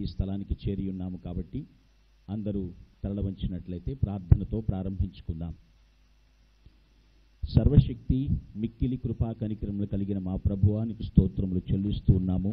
ఈ స్థలానికి చేరి ఉన్నాము కాబట్టి అందరూ తరలవంచినట్లయితే ప్రార్థనతో ప్రారంభించుకుందాం సర్వశక్తి మిక్కిలి కృపా కనికరములు కలిగిన మా ప్రభువానికి స్తోత్రములు చెల్లిస్తూ ఉన్నాము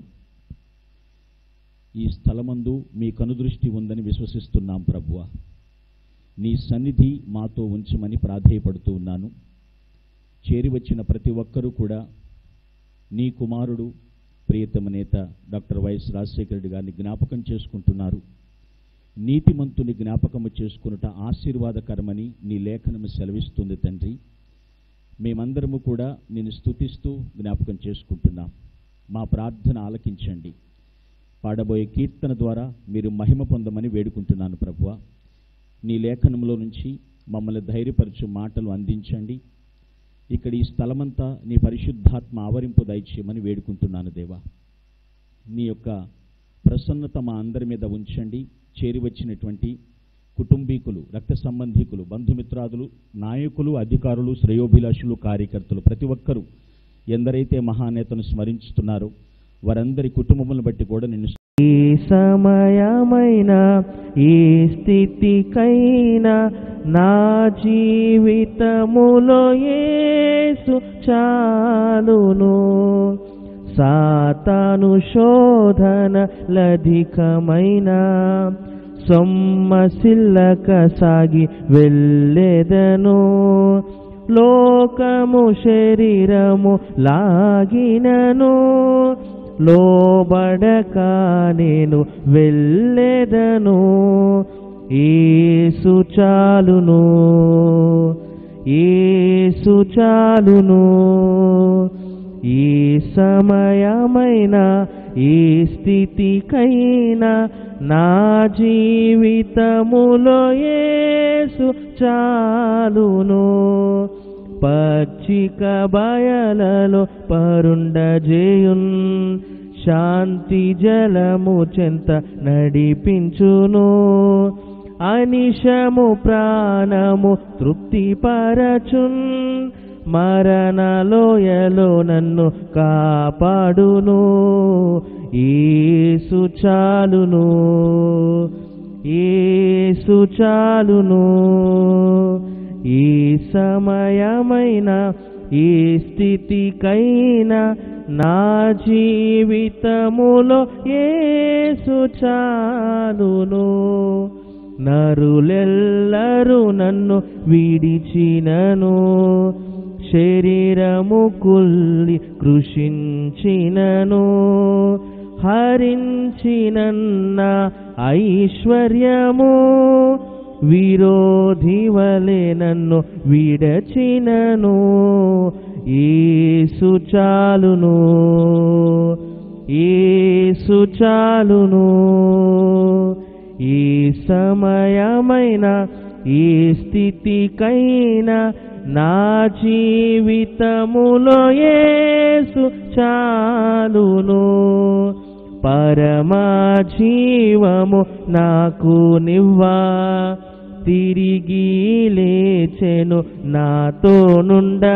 ఈ స్థలమందు మీ కనుదృష్టి ఉందని విశ్వసిస్తున్నాం ప్రభువ నీ సన్నిధి మాతో ఉంచమని ప్రాధేయపడుతూ ఉన్నాను చేరి వచ్చిన ప్రతి ఒక్కరూ కూడా నీ కుమారుడు ప్రియతమ నేత డాక్టర్ వైఎస్ రాజశేఖర రెడ్డి గారిని జ్ఞాపకం చేసుకుంటున్నారు నీతిమంతుని జ్ఞాపకము చేసుకునుట ఆశీర్వాదకరమని నీ లేఖనము సెలవిస్తుంది తండ్రి మేమందరము కూడా నేను స్తుతిస్తూ జ్ఞాపకం చేసుకుంటున్నాం మా ప్రార్థన ఆలకించండి పాడబోయే కీర్తన ద్వారా మీరు మహిమ పొందమని వేడుకుంటున్నాను ప్రభువ నీ లేఖనంలో నుంచి మమ్మల్ని ధైర్యపరచు మాటలు అందించండి ఇక్కడ ఈ స్థలమంతా నీ పరిశుద్ధాత్మ ఆవరింపు దయచేయమని వేడుకుంటున్నాను దేవా నీ యొక్క ప్రసన్నత మా అందరి మీద ఉంచండి చేరి వచ్చినటువంటి కుటుంబీకులు రక్త సంబంధికులు బంధుమిత్రాదులు నాయకులు అధికారులు శ్రేయోభిలాషులు కార్యకర్తలు ప్రతి ఒక్కరూ ఎందరైతే మహానేతను స్మరించుతున్నారో వారందరి కుటుంబములను బట్టి కూడా నిన్ను ఈ సమయమైన ఈ స్థితికైనా నా జీవితములో యేసు చాలును సాతాను శోధన లధికమైన సొమ్మసిల్లక సాగి వెళ్ళెదను లోకము శరీరము లాగినను లోబడక నేను వెళ్ళెదను ఏసు చాలును ఏసు చాలును ఈ సమయమైన ఈ స్థితికైనా నా జీవితములో యేసు చాలును పచ్చిక బయలలో పరుండజేయున్ శాంతి జలము చెంత నడిపించును అనిశము ప్రాణము తృప్తిపరచున్ మరణలోయలో నన్ను కాపాడును ఏసు చాలును ఏసు చాలును ఈ సమయమైన ఈ స్థితికైనా నా జీవితములో ఏసు చాలును నరులెల్లరూ నన్ను విడిచినను శరీరము కుల్లి కృషించినను హరించినన్న ఐశ్వర్యము విరోధి వలె నన్ను విడచినను ఏసు చాలును ఏసు చాలును ఈ సమయమైన ఈ స్థితికైనా నా జీవితములో యేసు చాలును పరమా జీవము నాకు నివ్వా తిరిగి లేచెను నాతో నుండా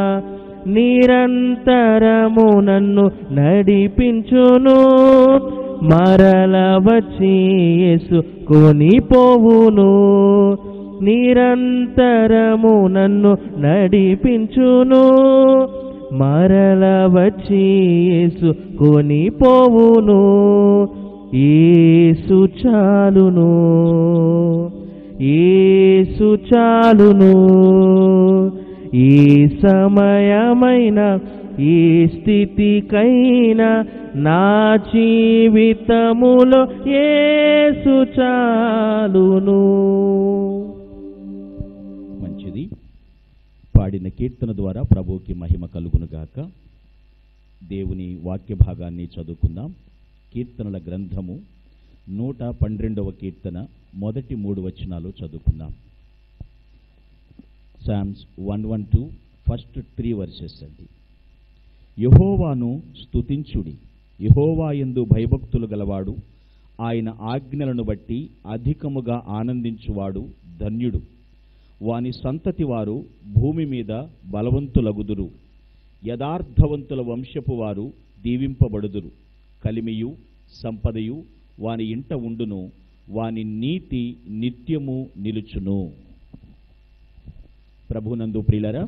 నిరంతరము నన్ను నడిపించును మరల వచ్చి యేసు కొనిపోవును నిరంతరము నన్ను నడిపించును మరల వచ్చి యేసు కొనిపోవును ఏసు చాలును ఏసు చాలును ఈ సమయమైన ఈ స్థితికైనా నా జీవితములో ఏసు చాలును మంచిది పాడిన కీర్తన ద్వారా ప్రభువుకి మహిమ కలుగునుగాక దేవుని వాక్య భాగాన్ని చదువుకుందాం కీర్తనల గ్రంథము నూట పన్నెండవ కీర్తన మొదటి మూడు వచనాలు చదువుకుందాం Psalms one one two first three verses అండి యహోవాను స్తుతించుడి యహోవా యందు భయభక్తులు గలవాడు ఆయన ఆజ్ఞలను బట్టి అధికముగా ఆనందించువాడు ధన్యుడు వాని సంతతి వారు భూమి మీద బలవంతులగుదురు యథార్థవంతుల వంశపు వారు దీవింపబడుదురు కలిమియు సంపదయు వాని ఇంట ఉండును వాని నీతి నిత్యము నిలుచును ప్రభునందు ప్రియులరా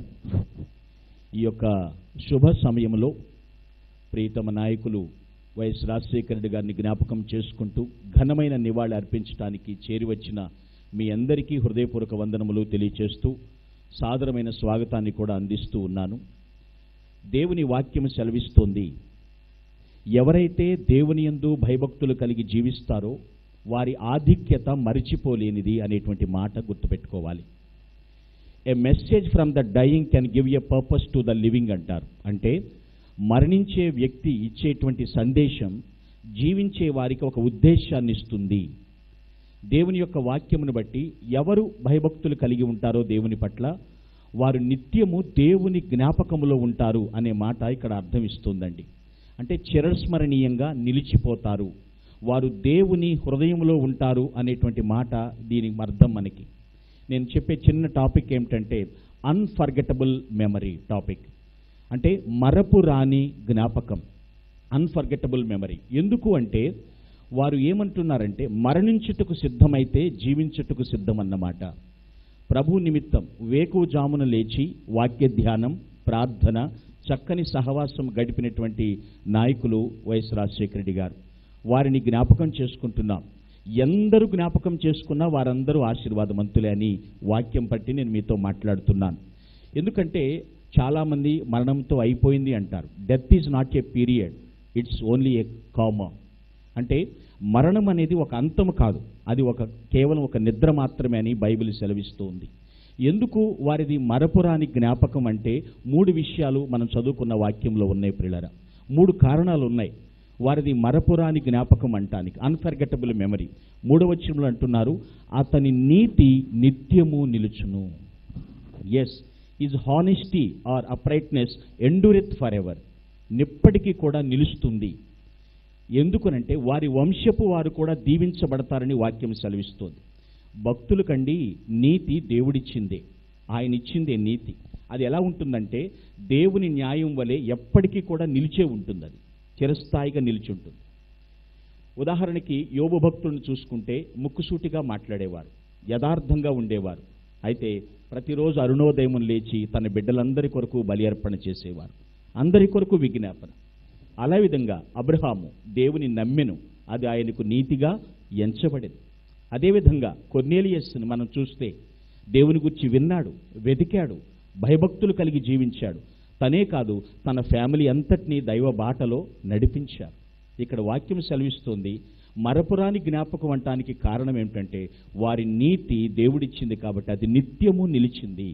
ఈ యొక్క శుభ సమయంలో ప్రీతమ నాయకులు వైఎస్ రాజశేఖర రెడ్డి గారిని జ్ఞాపకం చేసుకుంటూ ఘనమైన నివాళి అర్పించడానికి చేరివచ్చిన మీ అందరికీ హృదయపూర్వక వందనములు తెలియచేస్తూ సాదరమైన స్వాగతాన్ని కూడా అందిస్తూ ఉన్నాను దేవుని వాక్యం సెలవిస్తోంది ఎవరైతే దేవుని యందు భయభక్తులు కలిగి జీవిస్తారో వారి ఆధిక్యత మరిచిపోలేనిది అనేటువంటి మాట గుర్తుపెట్టుకోవాలి a message from the dying can give a purpose to the living అంటారు అంటే మరణించే వ్యక్తి ఇచ్చేటువంటి సందేశం జీవించే వారికి ఒక ఉద్దేశాన్ని ఇస్తుంది దేవుని యొక్క వాక్యమును బట్టి ఎవరు భయభక్తులు కలిగి ఉంటారో దేవుని పట్ల వారు నిత్యము దేవుని జ్ఞాపకములో ఉంటారు అనే మాట ఇక్కడ అర్థం ఇస్తుందండి అంటే చిరస్మరణీయంగా నిలిచిపోతారు వారు దేవుని హృదయంలో ఉంటారు అనేటువంటి మాట దీని అర్థం మనకి నేను చెప్పే చిన్న టాపిక్ ఏమిటంటే అన్ఫర్గెటబుల్ మెమరీ టాపిక్ అంటే మరపు రాని జ్ఞాపకం అన్ఫర్గెటబుల్ మెమరీ ఎందుకు అంటే వారు ఏమంటున్నారంటే మరణించుటకు సిద్ధమైతే జీవించుటకు సిద్ధమన్నమాట ప్రభు నిమిత్తం వేకుజామున లేచి వాక్య ధ్యానం ప్రార్థన చక్కని సహవాసం గడిపినటువంటి నాయకులు వైఎస్ రాజశేఖర రెడ్డి గారు వారిని జ్ఞాపకం చేసుకుంటున్నాం ఎందరూ జ్ఞాపకం చేసుకున్నా వారందరూ ఆశీర్వాదవంతులే అని వాక్యం పట్టి నేను మీతో మాట్లాడుతున్నాను ఎందుకంటే చాలామంది మరణంతో అయిపోయింది అంటారు death is not a period it's only a comma అంటే మరణం అనేది ఒక అంతం కాదు అది ఒక కేవలం ఒక నిద్ర మాత్రమే అని బైబిల్ సెలవిస్తుంది ఎందుకు వారిది మరపురాని జ్ఞాపకం అంటే మూడు విషయాలు మనం చదువుకున్న వాక్యంలో ఉన్నాయి ప్రిలర మూడు కారణాలు ఉన్నాయి వారిది మరపురాని జ్ఞాపకం అంటానికి అన్ఫర్గెటబుల్ మెమరీ మూడవ వచనంలో అంటున్నారు అతని నీతి నిత్యము నిలుచును his is honesty or uprightness endureth for ever నిప్పటికీ కూడా నిలుస్తుంది ఎందుకనంటే వారి వంశపు వారు కూడా దీవించబడతారని వాక్యం సెలవిస్తోంది భక్తులకండి నీతి దేవుడిచ్చిందే ఆయన ఇచ్చిందే నీతి అది ఎలా ఉంటుందంటే దేవుని న్యాయం వలె ఎప్పటికీ కూడా నిలిచే ఉంటుంది అది చిరస్థాయిగా నిలిచి ఉంటుంది ఉదాహరణకి యోబు భక్తులను చూసుకుంటే ముక్కుసూటిగా మాట్లాడేవారు యథార్థంగా ఉండేవారు అయితే ప్రతిరోజు అరుణోదయం లేచి తన బిడ్డలందరి కొరకు బలి అర్పణ చేసేవారు అందరి కొరకు విజ్ఞాపన అలా విధంగా అబ్రహాము దేవుని నమ్మెను అది ఆయనకు నీతిగా ఎంచబడింది అదేవిధంగా కొర్నేలియస్ను మనం చూస్తే దేవుని గురించి విన్నాడు వెతికాడు భయభక్తులు కలిగి జీవించాడు తనే కాదు తన ఫ్యామిలీ అంతటినీ దైవ బాటలో నడిపించారు ఇక్కడ వాక్యం సెలవిస్తుంది మరపురాని జ్ఞాపకం అంటానికి కారణం ఏమిటంటే వారి నీతి దేవుడిచ్చింది కాబట్టి అది నిత్యము నిలిచింది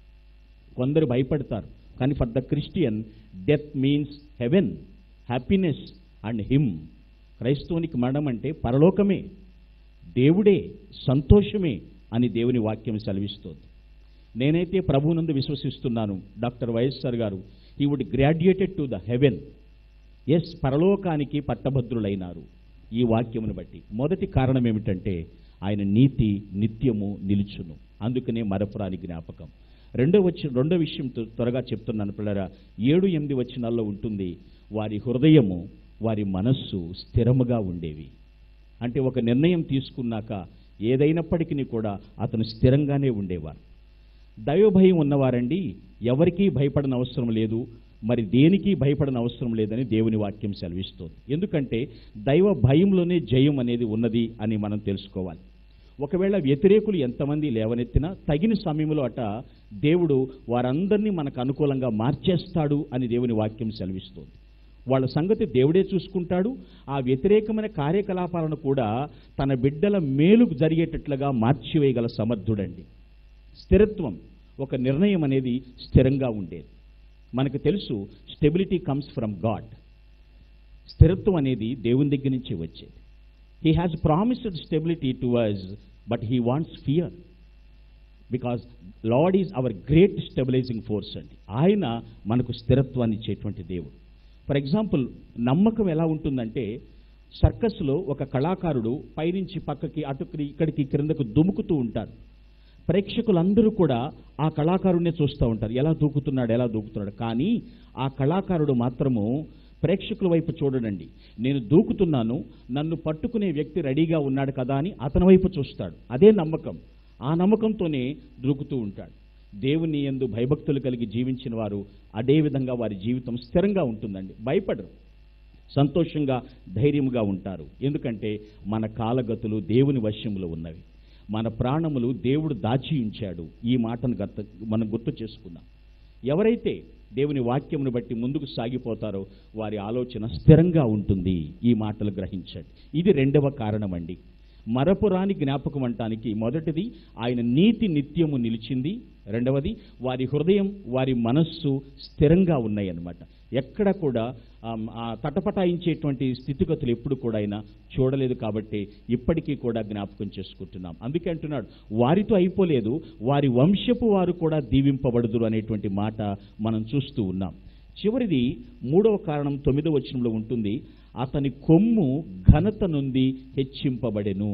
కొందరు భయపడతారు కానీ for the Christian death means heaven happiness and him క్రైస్తవునికి మరణం అంటే పరలోకమే దేవుడే సంతోషమే అని దేవుని వాక్యం సెలవిస్తోంది నేనైతే ప్రభువునందు విశ్వసిస్తున్నాను డాక్టర్ వైఎస్ఆర్ గారు ఈ would graduated to the heaven ఎస్ పరలోకానికి పట్టభద్రులైనారు ఈ వాక్యమును బట్టి మొదటి కారణం ఏమిటంటే ఆయన నీతి నిత్యము నిలుచును అందుకనే మరపురాని జ్ఞాపకం రెండో వచ్చి రెండో విషయం త్వ- త్వరగా చెప్తున్నాను పిల్లరా ఏడు ఎనిమిది వచనాల్లో ఉంటుంది వారి హృదయము వారి మనస్సు స్థిరముగా ఉండేవి అంటే ఒక నిర్ణయం తీసుకున్నాక ఏదైనప్పటికీ కూడా అతను స్థిరంగానే ఉండేవారు దైవభయం ఉన్నవారండి ఎవరికీ భయపడని అవసరం లేదు మరి దేనికి భయపడని అవసరం లేదని దేవుని వాక్యం సెలవిస్తోంది ఎందుకంటే దైవ భయంలోనే జయం అనేది ఉన్నది అని మనం తెలుసుకోవాలి ఒకవేళ వ్యతిరేకులు ఎంతమంది లేవనెత్తినా తగిన సమయంలో అట దేవుడు వారందరినీ మనకు అనుకూలంగా మార్చేస్తాడు అని దేవుని వాక్యం సెలవిస్తోంది వాళ్ళ సంగతి దేవుడే చూసుకుంటాడు ఆ వ్యతిరేకమైన కార్యకలాపాలను కూడా తన బిడ్డల మేలుకు జరిగేటట్లుగా మార్చివేయగల సమర్థుడండి స్థిరత్వం ఒక నిర్ణయం అనేది స్థిరంగా ఉండేది మనకు తెలుసు స్టెబిలిటీ కమ్స్ ఫ్రమ్ గాడ్ స్థిరత్వం అనేది దేవుని దగ్గర నుంచి వచ్చేది he has promised stability to us but he wants fear because Lord is our great stabilizing force అండి ఆయన మనకు స్థిరత్వాన్ని ఇచ్చేటువంటి దేవుడు ఫర్ ఎగ్జాంపుల్ నమ్మకం ఎలా ఉంటుందంటే సర్కస్లో ఒక కళాకారుడు పైనుంచి పక్కకి అటుకి ఇక్కడికి క్రిందకు దుముకుతూ ఉంటారు ప్రేక్షకులందరూ కూడా ఆ కళాకారుడినే చూస్తూ ఉంటారు ఎలా దూకుతున్నాడు ఎలా దూకుతున్నాడు కానీ ఆ కళాకారుడు మాత్రము ప్రేక్షకుల వైపు చూడడండి నేను దూకుతున్నాను నన్ను పట్టుకునే వ్యక్తి రెడీగా ఉన్నాడు కదా అని అతని వైపు చూస్తాడు అదే నమ్మకం ఆ నమ్మకంతోనే దూకుతూ ఉంటాడు దేవుని ఎందు భయభక్తులు కలిగి జీవించిన వారు అదే విధంగా వారి జీవితం స్థిరంగా ఉంటుందండి భయపడరు సంతోషంగా ధైర్యంగా ఉంటారు ఎందుకంటే మన కాలగతులు దేవుని వశ్యములో ఉన్నవి మన ప్రాణములు దేవుడు దాచి ఉంచాడు ఈ మాటను గత మనం గుర్తు చేసుకుందాం ఎవరైతే దేవుని వాక్యమును బట్టి ముందుకు సాగిపోతారో వారి ఆలోచన స్థిరంగా ఉంటుంది ఈ మాటలు గ్రహించండి ఇది రెండవ కారణం అండి మరపురాని జ్ఞాపకం అంటానికి మొదటిది ఆయన నీతి నిత్యము నిలిచింది రెండవది వారి హృదయం వారి మనస్సు స్థిరంగా ఉన్నాయి అన్నమాట ఎక్కడ కూడా ఆమ్, ఆ తటపటాయించేటువంటి స్థితిగతులు ఎప్పుడు కూడా ఆయన చూడలేదు కాబట్టి ఇప్పటికీ కూడా జ్ఞాపకం చేసుకుంటున్నాం అందుకే అంటున్నాడు వారితో అయిపోలేదు వారి వంశపు వారు కూడా దీవింపబడుదురు అనేటువంటి మాట మనం చూస్తూ ఉన్నాం చివరిది మూడవ కారణం తొమ్మిదవ వచనంలో ఉంటుంది అతని కొమ్ము ఘనత నుండి హెచ్చింపబడెను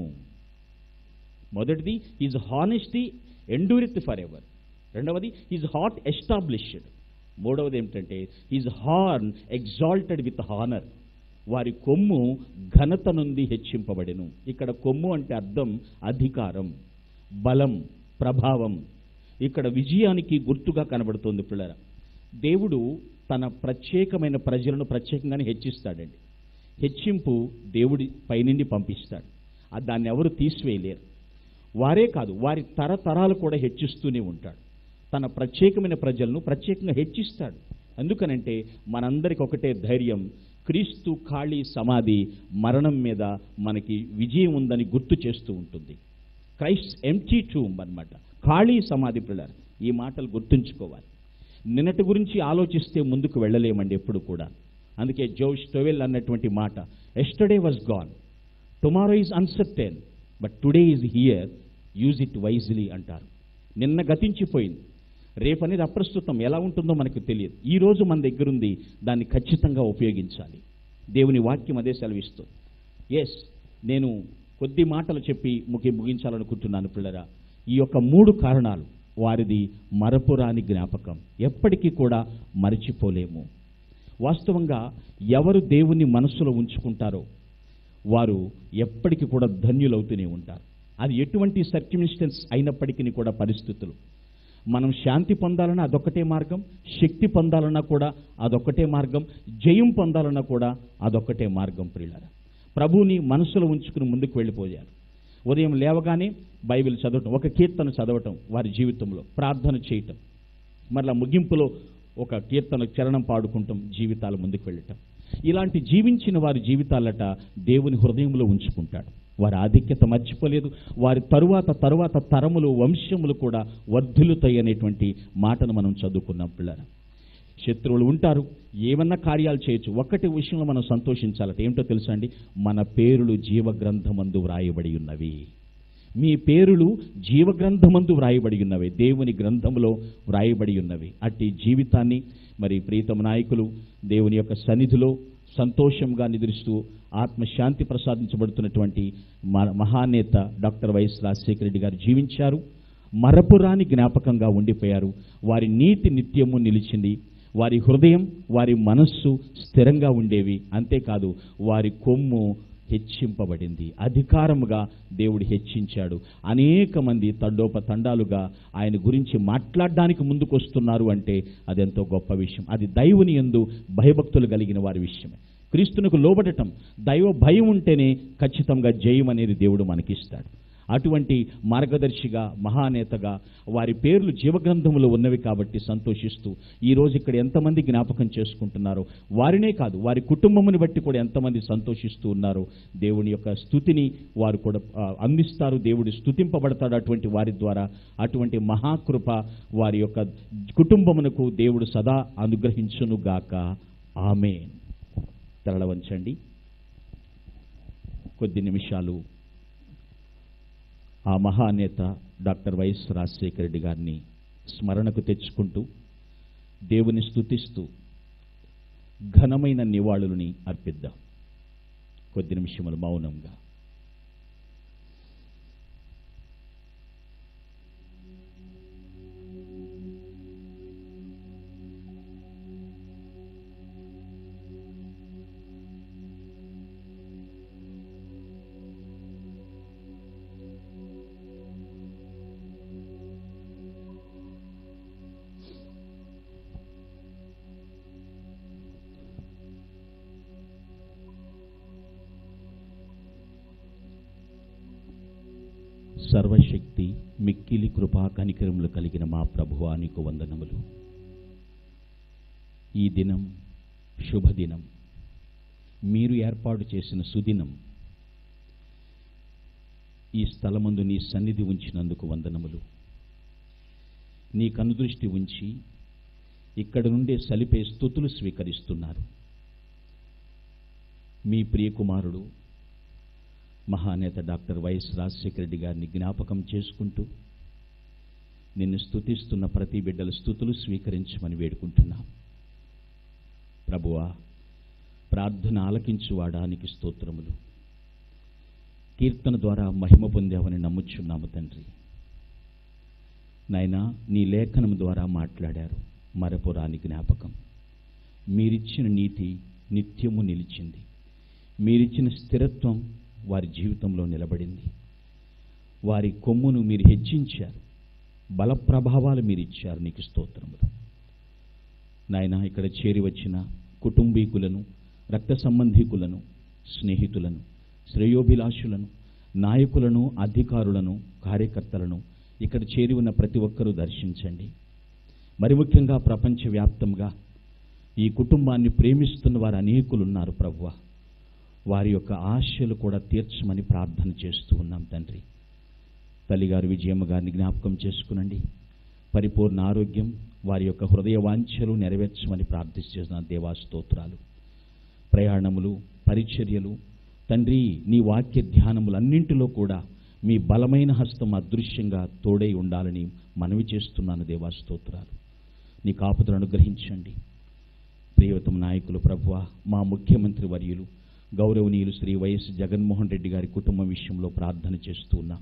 మొదటిది is honesty endureth for ever రెండవది ఈజ్ హాట్ ఎస్టాబ్లిష్డ్ మూడవది ఏమిటంటే is horn exalted with honour వారి కొమ్ము ఘనత నుండి హెచ్చింపబడెను ఇక్కడ కొమ్ము అంటే అర్థం అధికారం బలం ప్రభావం ఇక్కడ విజయానికి గుర్తుగా కనబడుతోంది పిల్లల దేవుడు తన ప్రత్యేకమైన ప్రజలను ప్రత్యేకంగానే హెచ్చిస్తాడండి హెచ్చింపు దేవుడి పైనుండి పంపిస్తాడు ఆ దాన్ని ఎవరు తీసివేయలేరు వారే కాదు వారి తరతరాలు కూడా హెచ్చిస్తూనే ఉంటాడు తన ప్రత్యేకమైన ప్రజలను ప్రత్యేకంగా హెచ్చిస్తాడు ఎందుకనంటే మనందరికి ఒకటే ధైర్యం క్రీస్తు ఖాళీ సమాధి మరణం మీద మనకి విజయం ఉందని గుర్తు చేస్తూ ఉంటుంది క్రైస్ట్ ఎంటీ టూమ్ అన్నమాట ఖాళీ సమాధి పిల్లర్ ఈ మాటలు గుర్తుంచుకోవాలి నిన్నటి గురించి ఆలోచిస్తే ముందుకు వెళ్ళలేమండి ఎప్పుడు కూడా అందుకే జోష్ టొవెల్ అన్నటువంటి మాట yesterday was gone tomorrow is uncertain but today is here use it wisely అంటారు నిన్న గతించిపోయింది రేపు అనేది అప్రస్తుతం ఎలా ఉంటుందో మనకు తెలియదు ఈ రోజు మన దగ్గర ఉంది దాన్ని ఖచ్చితంగా ఉపయోగించాలి దేవుని వాక్యం అదే సెలవిస్తుంది ఎస్ నేను కొద్ది మాటలు చెప్పి ముగి ముగించాలనుకుంటున్నాను పిల్లరా ఈ యొక్క మూడు కారణాలు వారిది మరపురాని జ్ఞాపకం ఎప్పటికీ కూడా మరచిపోలేము వాస్తవంగా ఎవరు దేవుని మనస్సులో ఉంచుకుంటారో వారు ఎప్పటికీ కూడా ధన్యులవుతూనే ఉంటారు అది ఎటువంటి సర్క్యుమిస్టెన్స్ అయినప్పటికీ కూడా పరిస్థితులు మనం శాంతి పొందాలన్నా అదొక్కటే మార్గం శక్తి పొందాలన్నా కూడా అదొక్కటే మార్గం జయం పొందాలన్నా కూడా అదొక్కటే మార్గం ప్రియులారా ప్రభువుని మనసులో ఉంచుకుని ముందుకు వెళ్ళిపోయారు ఉదయం లేవగానే బైబిల్ చదవటం ఒక కీర్తన చదవటం వారి జీవితంలో ప్రార్థన చేయటం మరలా ముగింపులో ఒక కీర్తన చరణం పాడుకుంటాం జీవితాలు ముందుకు వెళ్ళటం ఇలాంటి జీవించిన వారి జీవితాలట దేవుని హృదయంలో ఉంచుకుంటాడు వారి ఆధిక్యత మర్చిపోలేదు వారి తరువాత తరువాత తరములు వంశములు కూడా వర్ధిల్లుతాయి అనేటువంటి మాటను మనం చదువుకున్నాం పిల్లల శత్రువులు ఉంటారు ఏమన్నా కార్యాలు చేయొచ్చు ఒక్కటి విషయంలో మనం సంతోషించాలట ఏమిటో తెలుసా అండి మన పేరులు జీవగ్రంథమందు వ్రాయబడి ఉన్నవి మీ పేరులు జీవగ్రంథమందు వ్రాయబడి ఉన్నవి దేవుని గ్రంథములో వ్రాయబడి ఉన్నవి అట్టి జీవితాన్ని మరి ప్రీతమ నాయకులు దేవుని యొక్క సన్నిధిలో సంతోషంగా నిద్రిస్తూ ఆత్మశాంతి ప్రసాదించబడుతున్నటువంటి మ- మహానేత డాక్టర్ వైఎస్ రాజశేఖర రెడ్డి గారు జీవించారు మరపురాని జ్ఞాపకంగా ఉండిపోయారు వారి నీతి నిత్యము నిలిచింది వారి హృదయం వారి మనస్సు స్థిరంగా ఉండేవి అంతేకాదు వారి కొమ్ము హెచ్చింపబడింది అధికారముగా దేవుడు హెచ్చించాడు అనేక మంది తండోపతండాలుగా ఆయన గురించి మాట్లాడడానికి ముందుకొస్తున్నారు అంటే అదెంతో గొప్ప విషయం అది దైవుని ఎందు భయభక్తులు కలిగిన వారి విషయమే క్రీస్తునకు లోబడటం దైవ భయం ఉంటేనే ఖచ్చితంగా జయం అనేది దేవుడు మనకిస్తాడు అటువంటి మార్గదర్శిగా మహానేతగా వారి పేర్లు జీవగ్రంథములో ఉన్నవి కాబట్టి సంతోషిస్తూ ఈ రోజు ఇక్కడ ఎంతమంది జ్ఞాపకం చేసుకుంటున్నారో వారినే కాదు వారి కుటుంబముని బట్టి కూడా ఎంతమంది సంతోషిస్తూ ఉన్నారో దేవుని యొక్క స్థుతిని వారు కూడా ఆ, అందిస్తారు దేవుడు స్థుతింపబడతాడు అటువంటి వారి ద్వారా అటువంటి మహాకృప వారి యొక్క కుటుంబమునకు దేవుడు సదా అనుగ్రహించునుగాక ఆమె తెరలవంచండి కొద్ది నిమిషాలు ఆ మహానేత డాక్టర్ వైఎస్ రాజశేఖర రెడ్డి గారిని స్మరణకు తెచ్చుకుంటూ దేవుని స్తుతిస్తూ ఘనమైన నివాళులని అర్పిద్దాం కొద్ది నిమిషములు మౌనంగా సర్వశక్తి మిక్కిలి కృపా కనికరములు కలిగిన మా ప్రభువా నీకు వందనములు ఈ దినం శుభదినం మీరు ఏర్పాటు చేసిన సుదినం ఈ స్థలమందు నీ సన్నిధి ఉంచినందుకు వందనములు నీ కనుదృష్టి ఉంచి ఇక్కడ నుండే సలిపే స్థుతులు స్వీకరిస్తున్నారు మీ ప్రియకుమారుడు మహానేత డాక్టర్ వైఎస్ రాజశేఖర రెడ్డి గారిని జ్ఞాపకం చేసుకుంటూ నిన్ను స్తుతిస్తున్న ప్రతి బిడ్డల స్థుతులు స్వీకరించమని వేడుకుంటున్నాం ప్రభువా ప్రార్థన ఆలకించువాడానికి స్తోత్రములు కీర్తన ద్వారా మహిమ పొందావని నమ్ముచున్నాము తండ్రి నాయనా నీ లేఖనం ద్వారా మాట్లాడారు మరపురాని జ్ఞాపకం మీరిచ్చిన నీతి నిత్యము నిలిచింది మీరిచ్చిన స్థిరత్వం వారి జీవితంలో నిలబడింది వారి కొమ్మును మీరు హెచ్చించారు బల ప్రభావాలు మీరు ఇచ్చారు నీకు స్తోత్రములు నాయన ఇక్కడ చేరి వచ్చిన కుటుంబీకులను రక్త సంబంధీకులను స్నేహితులను శ్రేయోభిలాషులను నాయకులను అధికారులను కార్యకర్తలను ఇక్కడ చేరి ఉన్న ప్రతి ఒక్కరూ దర్శించండి మరి ముఖ్యంగా ప్రపంచవ్యాప్తంగా ఈ కుటుంబాన్ని ప్రేమిస్తున్న వారు అనేకులు ఉన్నారు ప్రభువ వారి యొక్క ఆశలు కూడా తీర్చమని ప్రార్థన చేస్తూ ఉన్నాం తండ్రి తల్లిగారు విజయమ్మ గారిని జ్ఞాపకం చేసుకునండి పరిపూర్ణ ఆరోగ్యం వారి యొక్క హృదయ వాంఛలు నెరవేర్చమని ప్రార్థిస్తున్న దేవా స్తోత్రాలు ప్రయాణములు పరిచర్యలు తండ్రి నీ వాక్య ధ్యానములన్నింటిలో కూడా మీ బలమైన హస్తం అదృశ్యంగా తోడై ఉండాలని మనవి చేస్తున్నాను దేవా స్తోత్రాలు నీ కాపుదలను అనుగ్రహించండి ప్రియవతం నాయకులు ప్రభువ మా ముఖ్యమంత్రి వర్యులు గౌరవనీయులు శ్రీ వైఎస్ జగన్మోహన్ రెడ్డి గారి కుటుంబం విషయంలో ప్రార్థన చేస్తూ ఉన్నాం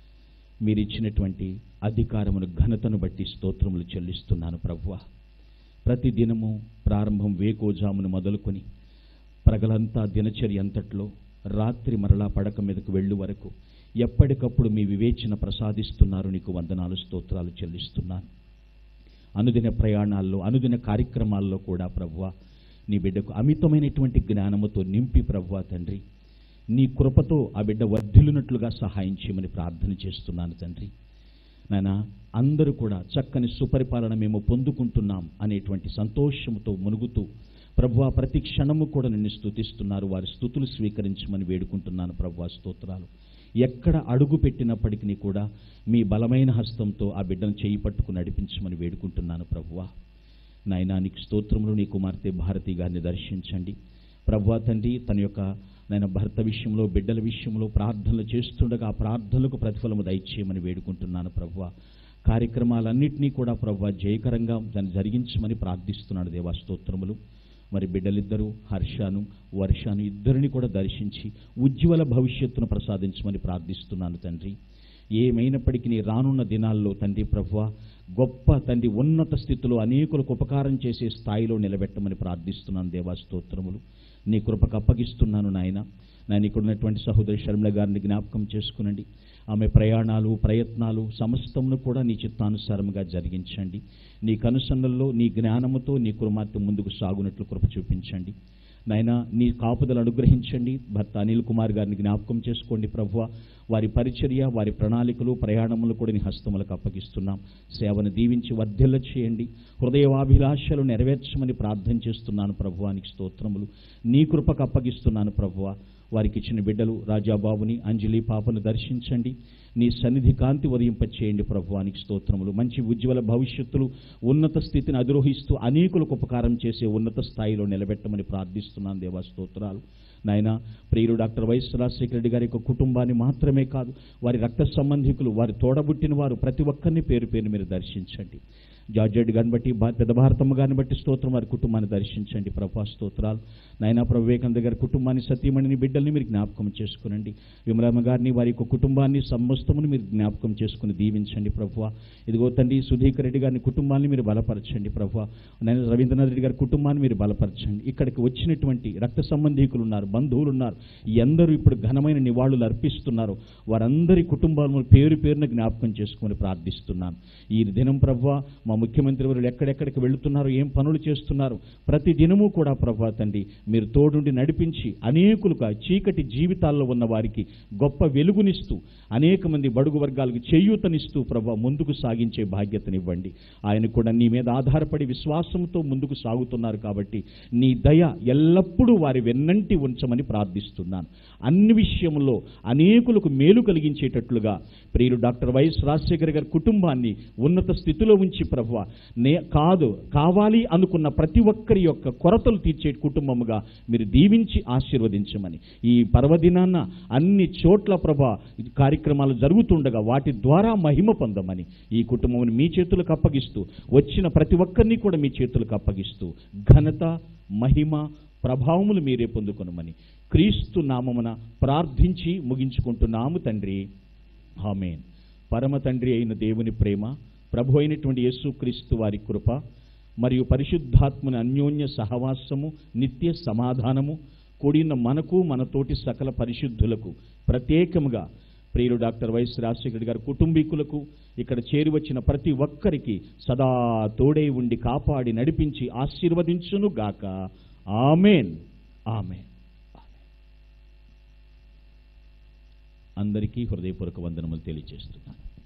మీరిచ్చినటువంటి అధికారమును ఘనతను బట్టి స్తోత్రములు చెల్లిస్తున్నాను ప్రభువ ప్రతి దినము ప్రారంభం వేకోజామును మొదలుకొని ప్రగలంతా దినచర్య అంతట్లో రాత్రి మరలా పడక మీదకు వెళ్ళు వరకు ఎప్పటికప్పుడు మీ వివేచన ప్రసాదిస్తున్నారు నీకు వందనాలు స్తోత్రాలు చెల్లిస్తున్నాను అనుదిన ప్రయాణాల్లో అనుదిన కార్యక్రమాల్లో కూడా ప్రభువ నీ బిడ్డకు అమితమైనటువంటి జ్ఞానముతో నింపి ప్రభువ తండ్రి నీ కృపతో ఆ బిడ్డ వర్ధిల్లునట్లుగా సహాయం చేయమని ప్రార్థన చేస్తున్నాను తండ్రి నాయన అందరూ కూడా చక్కని సుపరిపాలన మేము పొందుకుంటున్నాం అనేటువంటి సంతోషముతో మునుగుతూ ప్రభువ ప్రతి క్షణము కూడా నిన్ను స్తుతిస్తున్నారు వారి స్థుతులు స్వీకరించమని వేడుకుంటున్నాను ప్రభువ స్తోత్రాలు ఎక్కడ అడుగు పెట్టినప్పటికీ కూడా మీ బలమైన హస్తంతో ఆ బిడ్డను చేయి పట్టుకుని నడిపించమని వేడుకుంటున్నాను ప్రభువ నాయనా నీకు స్తోత్రములు నీ కుమార్తె భారతి గారిని దర్శించండి ప్రభువా తండ్రి తన యొక్క నాయన భర్త విషయంలో బిడ్డల విషయంలో ప్రార్థనలు చేస్తుండగా ఆ ప్రార్థనలకు ప్రతిఫలము దయచేయమని వేడుకుంటున్నాను ప్రభువ కార్యక్రమాలన్నింటినీ కూడా ప్రభువ జయకరంగా దాన్ని జరిగించమని ప్రార్థిస్తున్నాడు దేవా స్తోత్రములు మరి బిడ్డలిద్దరూ హర్షాను వర్షాను ఇద్దరిని కూడా దర్శించి ఉజ్వల భవిష్యత్తును ప్రసాదించమని ప్రార్థిస్తున్నాను తండ్రి ఏమైనప్పటికీ రానున్న దినాల్లో తండ్రి ప్రభువ గొప్ప తండ్రి ఉన్నత స్థితిలో అనేకులకు ఉపకారం చేసే స్థాయిలో నిలబెట్టమని ప్రార్థిస్తున్నాను దేవా స్తోత్రములు నీ కృపకు అప్పగిస్తున్నాను నాయన నేను ఇక్కడ ఉన్నటువంటి సహోదరి శర్మిల గారిని జ్ఞాపకం చేసుకునండి ఆమె ప్రయాణాలు ప్రయత్నాలు సమస్తమును కూడా నీ చిత్తానుసారముగా జరిగించండి నీ కనుసన్నల్లో నీ జ్ఞానముతో నీ కుమార్తె ముందుకు సాగునట్లు కృప చూపించండి నాయన నీ కాపుదలు అనుగ్రహించండి భర్త అనిల్ కుమార్ గారిని జ్ఞాపకం చేసుకోండి ప్రభువ వారి పరిచర్య వారి ప్రణాళికలు ప్రయాణములు కూడా నీ హస్తములకు అప్పగిస్తున్నాం సేవను దీవించి వర్ధిల్ల చేయండి హృదయవాభిలాషలు నెరవేర్చమని ప్రార్థన చేస్తున్నాను ప్రభువానికి స్తోత్రములు నీ కృపకు అప్పగిస్తున్నాను ప్రభువ వారికి ఇచ్చిన బిడ్డలు రాజాబాబుని అంజలి పాపను దర్శించండి నీ సన్నిధి కాంతి ఉదయింపచేయండి ప్రభువానికి స్తోత్రములు మంచి ఉజ్వల భవిష్యత్తులు ఉన్నత స్థితిని అధిరోహిస్తూ అనేకులకు ఉపకారం చేసే ఉన్నత స్థాయిలో నిలబెట్టమని ప్రార్థిస్తున్నాను దేవా స్తోత్రాలు నాయన ప్రియుడు డాక్టర్ వైఎస్ రాజశేఖర రెడ్డి గారి యొక్క కుటుంబాన్ని మాత్రమే కాదు వారి రక్త సంబంధికులు వారి తోడబుట్టిన వారు ప్రతి ఒక్కరిని పేరు పేరు మీరు దర్శించండి జార్జ్ రెడ్డి గారిని బట్టి భా- పెద్ద భారతమ్మ గారిని బట్టి స్తోత్రం వారి కుటుంబాన్ని దర్శించండి ప్రభా స్తోత్రాలు నాయనా ప్రభు వివేకానంద గారి కుటుంబాన్ని సతీమణిని బిడ్డల్ని మీరు జ్ఞాపకం చేసుకునండి విమలమ్మ గారిని వారి యొక్క కుటుంబాన్ని సమస్తమును మీరు జ్ఞాపకం చేసుకుని దీవించండి ప్రభువ ఇదిగో తండ్రి సుధీకర్ రెడ్డి గారిని కుటుంబాన్ని మీరు బలపరచండి ప్రభువ నేను రవీంద్రనాథ్ రెడ్డి గారి కుటుంబాన్ని మీరు బలపరచండి ఇక్కడికి వచ్చినటువంటి రక్త సంబంధీకులు ఉన్నారు బంధువులు ఉన్నారు ఎందరూ ఇప్పుడు ఘనమైన నివాళులు అర్పిస్తున్నారు వారందరి కుటుంబాలను పేరు పేరున జ్ఞాపకం చేసుకుని ప్రార్థిస్తున్నాను ఈ దినం ప్రభువ మా ముఖ్యమంత్రి వారు ఎక్కడెక్కడికి వెళుతున్నారో ఏం పనులు చేస్తున్నారు ప్రతి దినము కూడా ప్రభా తండ్రి మీరు తోడుండి నడిపించి అనేకులుగా చీకటి జీవితాల్లో ఉన్న వారికి గొప్ప వెలుగునిస్తూ అనేక మంది బడుగు వర్గాలకు చేయూతనిస్తూ ప్రభా ముందుకు సాగించే బాధ్యతనివ్వండి ఆయన కూడా నీ మీద ఆధారపడి విశ్వాసంతో ముందుకు సాగుతున్నారు కాబట్టి నీ దయ ఎల్లప్పుడూ వారి వెన్నంటి ఉంచమని ప్రార్థిస్తున్నాను అన్ని విషయంలో అనేకులకు మేలు కలిగించేటట్లుగా ప్రియులు డాక్టర్ వైఎస్ రాజశేఖర్ గారి కుటుంబాన్ని ఉన్నత స్థితిలో ఉంచి ప్రభు నే కాదు కావాలి అనుకున్న ప్రతి ఒక్కరి యొక్క కొరతలు తీర్చే కుటుంబముగా మీరు దీవించి ఆశీర్వదించమని ఈ పర్వదినాన్న అన్ని చోట్ల ప్రభా కార్యక్రమాలు జరుగుతుండగా వాటి ద్వారా మహిమ పొందమని ఈ కుటుంబం మీ చేతులకు అప్పగిస్తూ వచ్చిన ప్రతి ఒక్కరిని కూడా మీ చేతులకు అప్పగిస్తూ ఘనత మహిమ ప్రభావములు మీరే పొందుకొనమని క్రీస్తు నామమున ప్రార్థించి ముగించుకుంటున్నాము తండ్రి ఆమేన్ పరమ తండ్రి అయిన దేవుని ప్రేమ ప్రభు అయినటువంటి యేసుక్రీస్తు వారి కృప మరియు పరిశుద్ధాత్మని అన్యోన్య సహవాసము నిత్య సమాధానము కూడిన మనకు మన తోటి సకల పరిశుద్ధులకు ప్రత్యేకముగా ప్రియులు డాక్టర్ వైఎస్ రాజశేఖర్ గారి కుటుంబీకులకు ఇక్కడ చేరి వచ్చిన ప్రతి ఒక్కరికి సదా తోడై ఉండి కాపాడి నడిపించి ఆశీర్వదించును గాక ఆమెన్ ఆమెన్ అందరికీ హృదయపూర్వక వందనములు తెలియజేస్తున్నాను